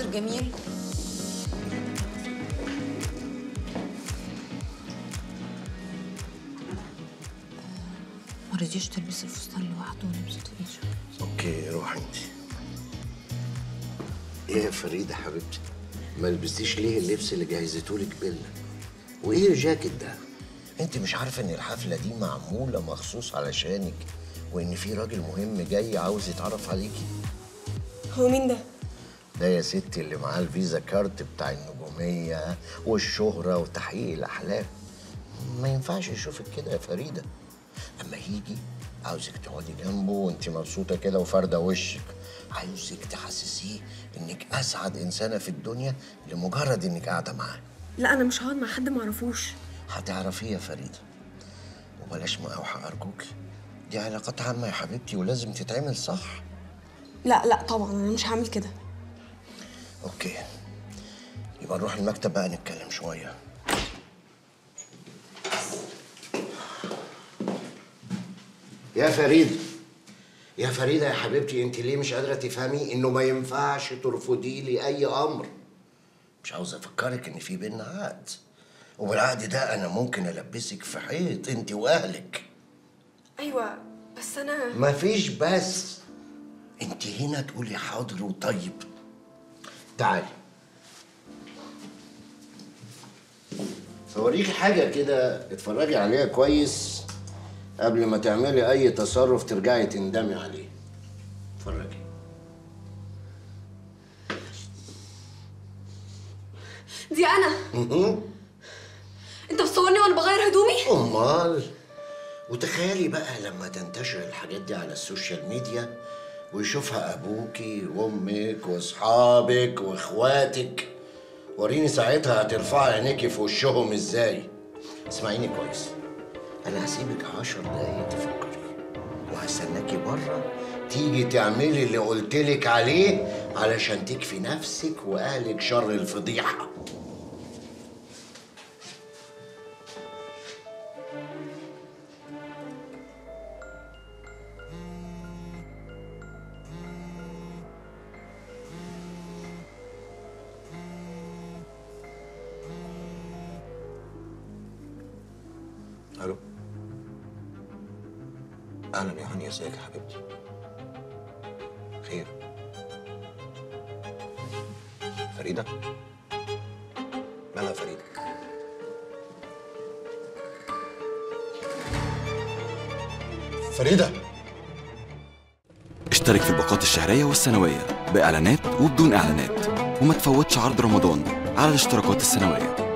جميل ما رضيش تلبسي الفستان لوحده ولبست في ايده اوكي روح انت ايه يا فريده حبيبتي ما لبستيش ليه اللبس اللي جهزتهولك بيلا وايه الجاكيت ده انت مش عارفه ان الحفله دي معموله مخصوص علشانك وان في راجل مهم جاي عاوز يتعرف عليكي هو مين ده؟ ده يا ستي اللي معاه الفيزا كارت بتاع النجوميه والشهره وتحقيق الاحلام ما ينفعش يشوفك كده يا فريده اما يجي عاوزك تقعدي جنبه وانت مبسوطه كده وفارده وشك عاوزك تحسسيه انك اسعد انسانه في الدنيا لمجرد انك قاعده معاه لا انا مش هقعد مع حد معرفوش هتعرفيه يا فريده وبلاش مقاوحه ارجوك دي علاقات عامه يا حبيبتي ولازم تتعمل صح لا لا طبعا انا مش هعمل كده اوكي يبقى نروح المكتب بقى نتكلم شويه يا فريد يا فريدة يا حبيبتي انت ليه مش قادرة تفهمي انه ما ينفعش ترفضي لي اي امر مش عاوز افكرك ان في بينا عقد وبالعقد ده انا ممكن البسك في حيط انت واهلك ايوه بس انا مفيش بس انت هنا تقولي حاضر وطيب تعالي هوريكي حاجة كده اتفرجي عليها كويس قبل ما تعملي أي تصرف ترجعي تندمي عليه اتفرجي دي انا انت بتصورني وانا بغير هدومي أمال وتخيلي بقى لما تنتشر الحاجات دي على السوشيال ميديا ويشوفها أبوكي وأمك وأصحابك وإخواتك وريني ساعتها هترفعي عينيكي في وشهم إزاي اسمعيني كويس أنا هسيبك عشر دقايق تفكري وهستناكي بره تيجي تعملي اللي قلتلك عليه علشان تكفي نفسك وأهلك شر الفضيحة الو اهلا يا هانيا ازيك يا حبيبتي خير فريده مالها فريده فريده اشترك في الباقات الشهرية والسنوية بإعلانات وبدون إعلانات وما تفوتش عرض رمضان على الاشتراكات السنوية